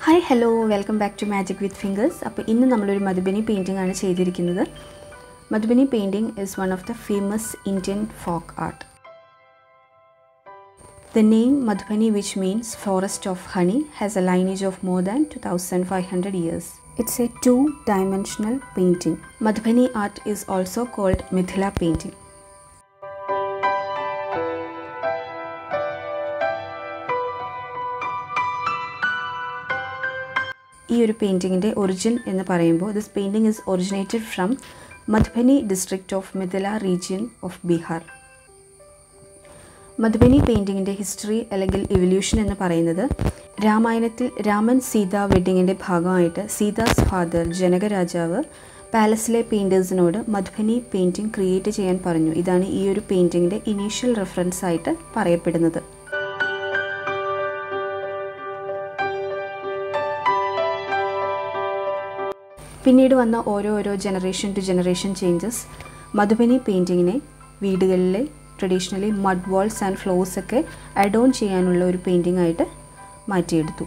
Hi hello welcome back to magic with fingers അപ്പോൾ ഇന്ന് നമ്മളൊരു മധുബനി പെയിൻറ്റിംഗ് ആണ് ചെയ്തിരിക്കുന്നത് Madhubani painting is one of the famous Indian folk art The name Madhubani, which means forest of honey, has a lineage of more than 2500 years. It's a two dimensional painting. Madhubani art is also called Mithila painting. ഈ ഒരു പെയിൻറ്റിങ്ങിൻ്റെ origin എന്ന് പറയുമ്പോൾ this painting is originated from Madhubani district of Mithila region of Bihar Madhubani പെയിൻറ്റിങ്ങിൻ്റെ history അല്ലെങ്കിൽ evolution എന്ന് പറയുന്നത് രാമായണത്തിൽ രാമൻ സീത വെഡ്ഡിങ്ങിൻ്റെ ഭാഗമായിട്ട് സീതാസ് ഫാദർ ജനക രാജാവ് പാലസിലെ പെയിൻറ്റേഴ്സിനോട് മധുബനി പെയിൻറ്റിംഗ് ക്രിയേറ്റ് ചെയ്യാൻ പറഞ്ഞു ഇതാണ് ഈ ഒരു പെയിൻറ്റിങ്ങിൻ്റെ ഇനീഷ്യൽ റെഫറൻസ് ആയിട്ട് പറയപ്പെടുന്നത് പിന്നീട് വന്ന ഓരോ ഓരോ generation to generation changes Madhubani പെയിൻറ്റിങ്ങിനെ വീടുകളിലെ traditionally mud walls and floors ഒക്കെ അഡോൺ ചെയ്യാനുള്ള ഒരു പെയിൻറ്റിംഗ് ആയിട്ട് മാറ്റിയെടുത്തു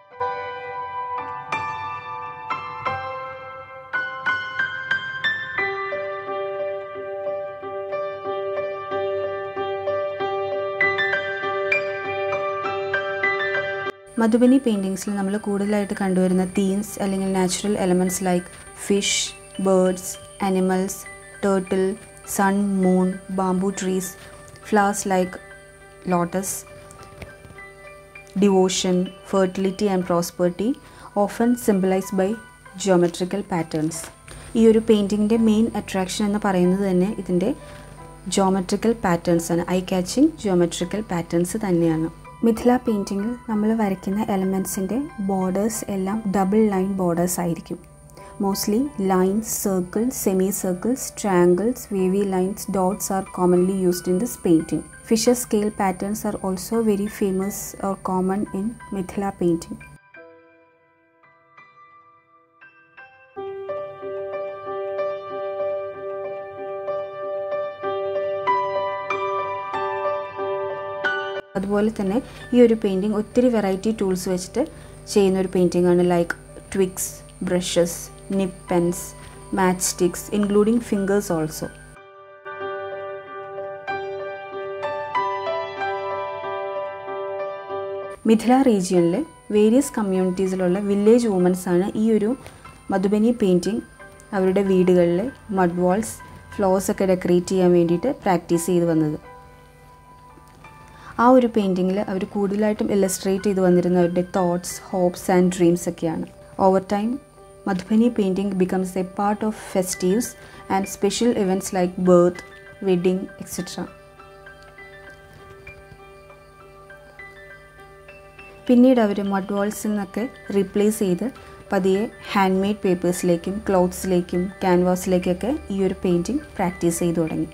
മധുബനി പെയിൻറ്റിങ്സിൽ നമ്മൾ കൂടുതലായിട്ട് കണ്ടുവരുന്ന തീംസ് അല്ലെങ്കിൽ natural elements like fish birds animals turtle sun moon bamboo trees flowers like lotus devotion fertility and prosperity often symbolise by geometrical patterns ഈ ഒരു പെയിൻറ്റിങ്ങിൻ്റെ മെയിൻ അട്രാക്ഷൻ എന്ന് പറയുന്നത് തന്നെ ഇതിൻ്റെ ജിയോമെട്രിക്കൽ പാറ്റേൺസ് ആണ് ഐ കാച്ചിങ് ജിയോമെട്രിക്കൽ പാറ്റേൺസ് തന്നെയാണ് മിഥില പെയിൻറ്റിങ്ങിൽ നമ്മൾ വരയ്ക്കുന്ന എലമെൻസിൻ്റെ ബോർഡേഴ്സ് എല്ലാം ഡബിൾ ലൈൻ ബോർഡേഴ്സ് ആയിരിക്കും mostly lines circles semi circles triangles wavy lines dots are commonly used in this painting Fisher scale patterns are also very famous or common in Mithila painting അതുപോലെ തന്നെ ഈ ഒരു പെയിൻറ്റിങ് ഒത്തിരി variety tools വെച്ചിട്ട് ചെയ്യുന്ന ഒരു painting ആണ് like twigs brushes nib pens match sticks including fingers also Mithila റീജിയനിലെ വേരിയസ് കമ്മ്യൂണിറ്റീസിലുള്ള വില്ലേജ് വുമൻസ് ആണ് ഈ ഒരു മധുബനി പെയിൻറ്റിംഗ് അവരുടെ വീടുകളിൽ മഡ് വാൾസ് ഫ്ലോർസ് ഒക്കെ ഡെക്കറേറ്റ് ചെയ്യാൻ വേണ്ടിയിട്ട് പ്രാക്ടീസ് ചെയ്ത് വന്നത് ആ ഒരു പെയിൻറ്റിങ്ങിൽ അവർ കൂടുതലായിട്ടും ഇല്ലസ്ട്രേറ്റ് ചെയ്ത് വന്നിരുന്ന അവരുടെ തോട്ട്സ് ഹോപ്സ് ആൻഡ് ഡ്രീംസ് ഒക്കെയാണ് over time Madhubani painting becomes a part of festives and special events like birth wedding etcetera പിന്നീട് അവർ മഡ് വാൾസിൽ നിന്നൊക്കെ റീപ്ലേസ് ചെയ്ത് പതിയെ ഹാൻഡ് മെയ്ഡ് പേപ്പേഴ്സിലേക്കും ക്ലോത്ത്സിലേക്കും ക്യാൻവാസിലേക്കൊക്കെ ഈ ഒരു പെയിൻറ്റിംഗ് പ്രാക്ടീസ് ചെയ്തു തുടങ്ങി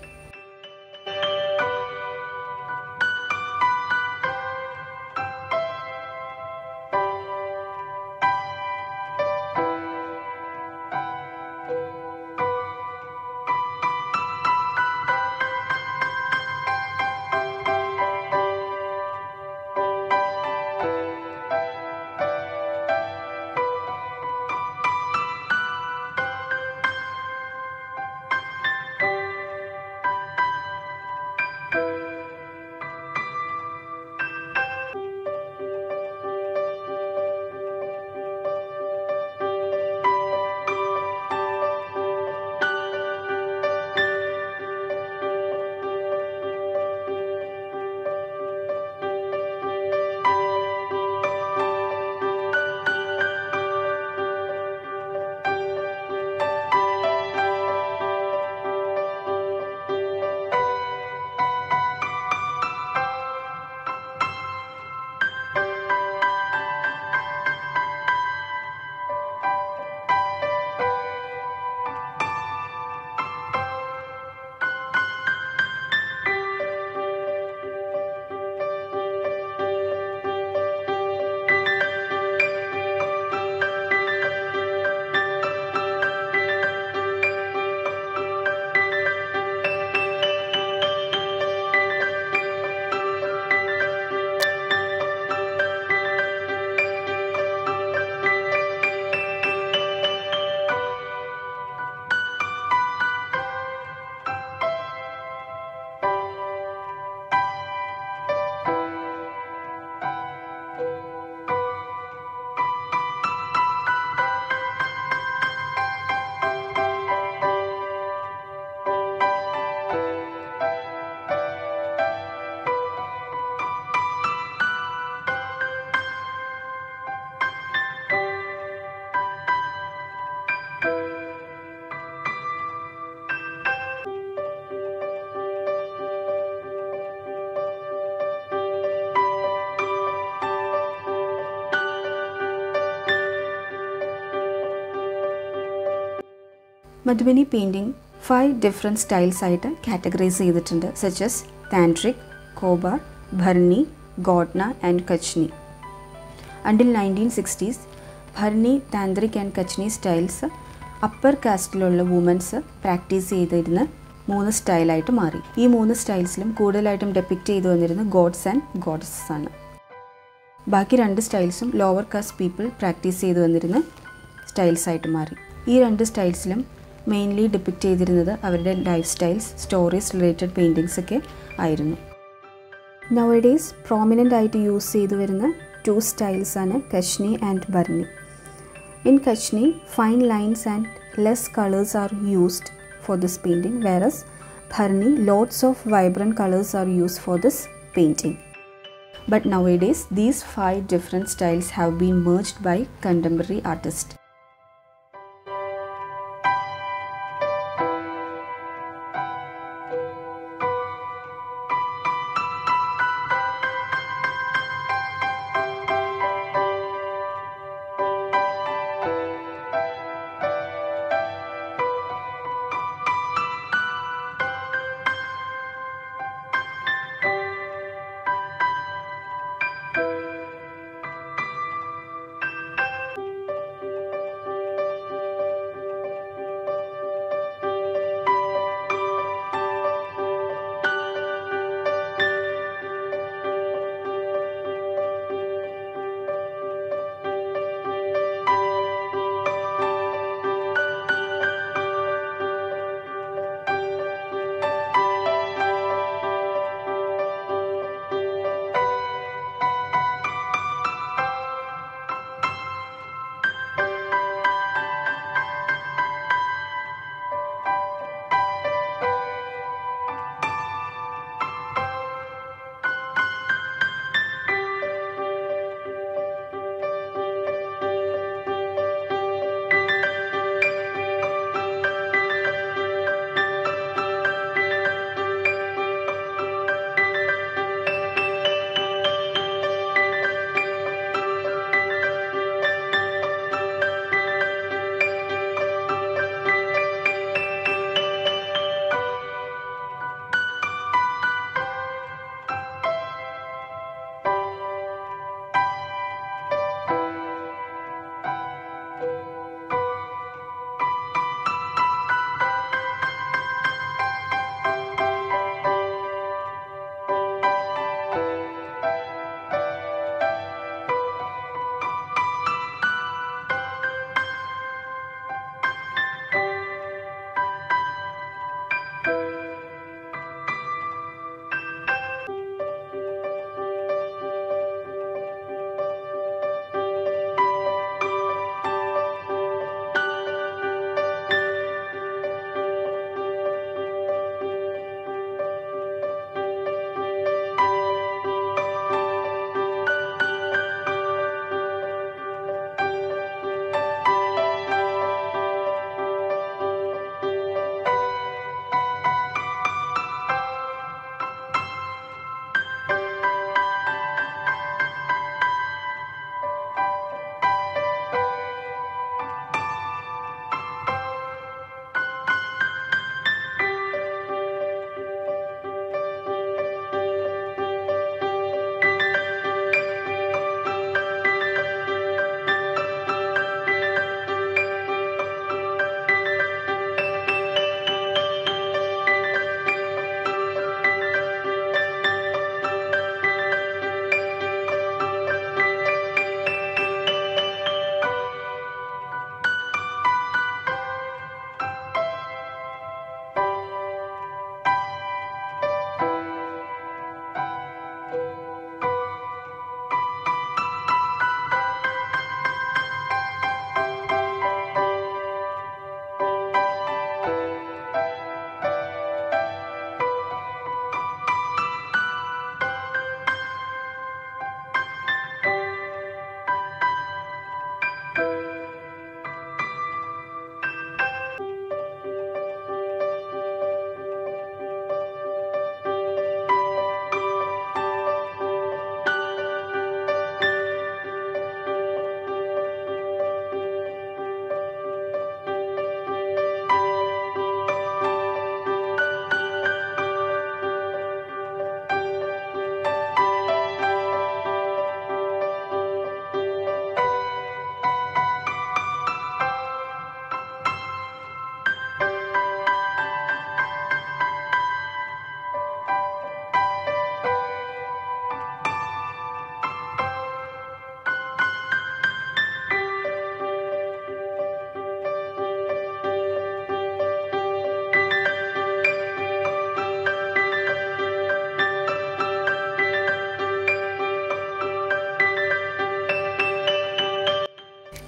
Madhubani painting five different styles ആയിട്ട് കാറ്റഗറൈസ് ചെയ്തിട്ടുണ്ട് such as tantric Kohbar Bharni Godna and Kachni until nineteen sixties Bharni tantric and Kachni styles upper കാസ്റ്റിലുള്ള വുമൻസ് പ്രാക്ടീസ് ചെയ്തിരുന്ന മൂന്ന് സ്റ്റൈലായിട്ട് മാറി ഈ മൂന്ന് സ്റ്റൈൽസിലും കൂടുതലായിട്ടും ഡെപ്പിക്റ്റ് ചെയ്തു വന്നിരുന്ന ഗോഡ്സ് ആൻഡ് ഗോഡ്സസ് ആണ് ബാക്കി രണ്ട് സ്റ്റൈൽസും ലോവർ കാസ്റ്റ് പീപ്പിൾ പ്രാക്ടീസ് ചെയ്തു വന്നിരുന്ന സ്റ്റൈൽസ് ആയിട്ട് മാറി ഈ രണ്ട് സ്റ്റൈൽസിലും മെയിൻലി ഡിപ്പിക്റ്റ് ചെയ്തിരുന്നത് അവരുടെ life styles stories related paintings ഒക്കെ ആയിരുന്നു നവഡേയ്സ് പ്രോമിനൻ്റ് ആയിട്ട് യൂസ് ചെയ്തു വരുന്ന ടു സ്റ്റൈൽസ് ആണ് Kachni and Bharni in Kachni fine lines and less colours are used for this painting whereas Bharni lots of vibrant colors are used for this painting. But nowadays these five different styles have been merged by contemporary artists.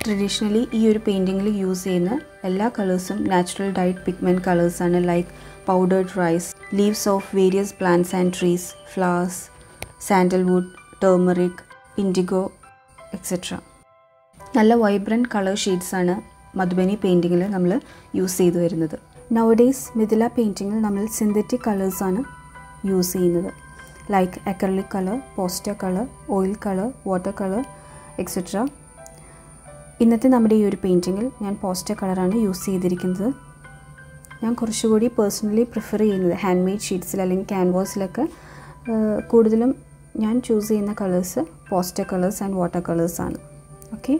Traditionally ഈ ഒരു പെയിൻറ്റിങ്ങിൽ use ചെയ്യുന്ന എല്ലാ കളേഴ്സും natural dyed pigment കളേഴ്സാണ് like powdered rice leaves of various plants and trees flowers sandalwood turmeric indigo etcetera നല്ല vibrant colour ഷെയ്ഡ്സാണ് മധുബനി പെയിൻറ്റിങ്ങിൽ നമ്മൾ യൂസ് ചെയ്തു വരുന്നത് നവഡേയ്സ് മിഥില പെയിൻറ്റിങ്ങിൽ നമ്മൾ സിന്തറ്റിക് കളേഴ്സാണ് യൂസ് ചെയ്യുന്നത് like acrylic colour poster colour oil colour water colour etcetera ഇന്നത്തെ നമ്മുടെ ഈ ഒരു പെയിൻറ്റിങ്ങിൽ ഞാൻ പോസ്റ്റർ കളറാണ് യൂസ് ചെയ്തിരിക്കുന്നത് ഞാൻ കുറച്ചുകൂടി പേഴ്സണലി പ്രിഫർ ചെയ്യുന്നത് ഹാൻഡ് മെയ്ഡ് ഷീറ്റ്സിൽ അല്ലെങ്കിൽ ക്യാൻവാസിലൊക്കെ കൂടുതലും ഞാൻ ചൂസ് ചെയ്യുന്ന colours poster colours and water കളേഴ്സാണ് okay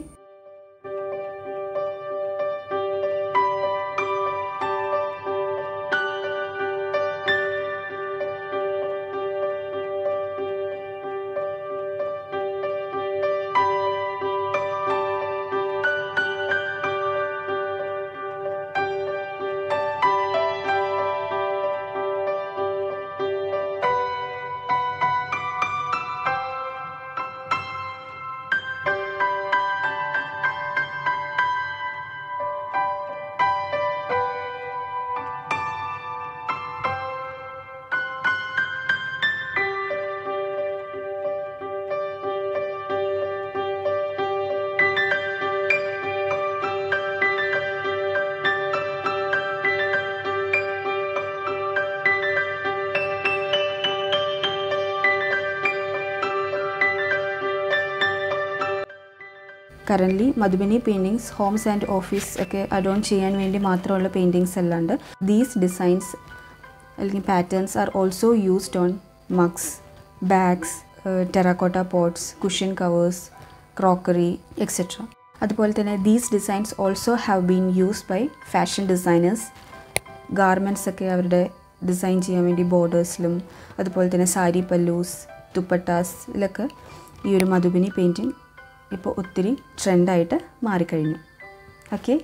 currently Madhubani paintings homes and office ഒക്കെ അഡോൺ ചെയ്യാൻ വേണ്ടി മാത്രമുള്ള പെയിൻറ്റിങ്സ് അല്ലാണ്ട് ദീസ് ഡിസൈൻസ് അല്ലെങ്കിൽ patterns are also used on mugs bags terracotta pots cushion covers crockery etcetera അതുപോലെ തന്നെ these designs also have been used by fashion designers garments ഒക്കെ അവരുടെ ഡിസൈൻ ചെയ്യാൻ വേണ്ടി ബോർഡേഴ്സിലും അതുപോലെ തന്നെ സാരി പല്ലൂസ് ദുപ്പട്ടാസിലൊക്കെ ഈ ഒരു മധുബനി പെയിൻറ്റിങ് ഇപ്പോൾ ഒത്തിരി ട്രെൻഡായിട്ട് മാറിക്കഴിഞ്ഞു ഓക്കെ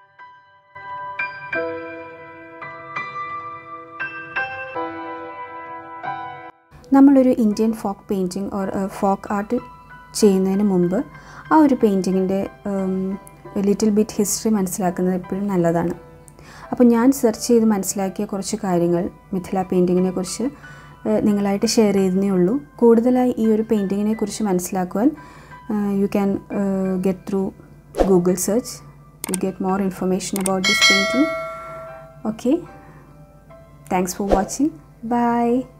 നമ്മളൊരു Indian folk painting or folk art ചെയ്യുന്നതിന് മുമ്പ് ആ ഒരു പെയിൻറ്റിങ്ങിൻ്റെ ലിറ്റിൽ ബിറ്റ് ഹിസ്റ്ററി മനസ്സിലാക്കുന്നത് എപ്പോഴും നല്ലതാണ് അപ്പോൾ ഞാൻ സെർച്ച് ചെയ്ത് മനസ്സിലാക്കിയ കുറച്ച് കാര്യങ്ങൾ മിഥില പെയിൻറ്റിങ്ങിനെ കുറിച്ച് നിങ്ങളായിട്ട് ഷെയർ ചെയ്തേ ഉള്ളൂ കൂടുതലായി ഈ ഒരു പെയിൻറ്റിങ്ങിനെ കുറിച്ച് മനസ്സിലാക്കുവാൻ you can uh, get through google search you get more information about this painting okay thanks for watching bye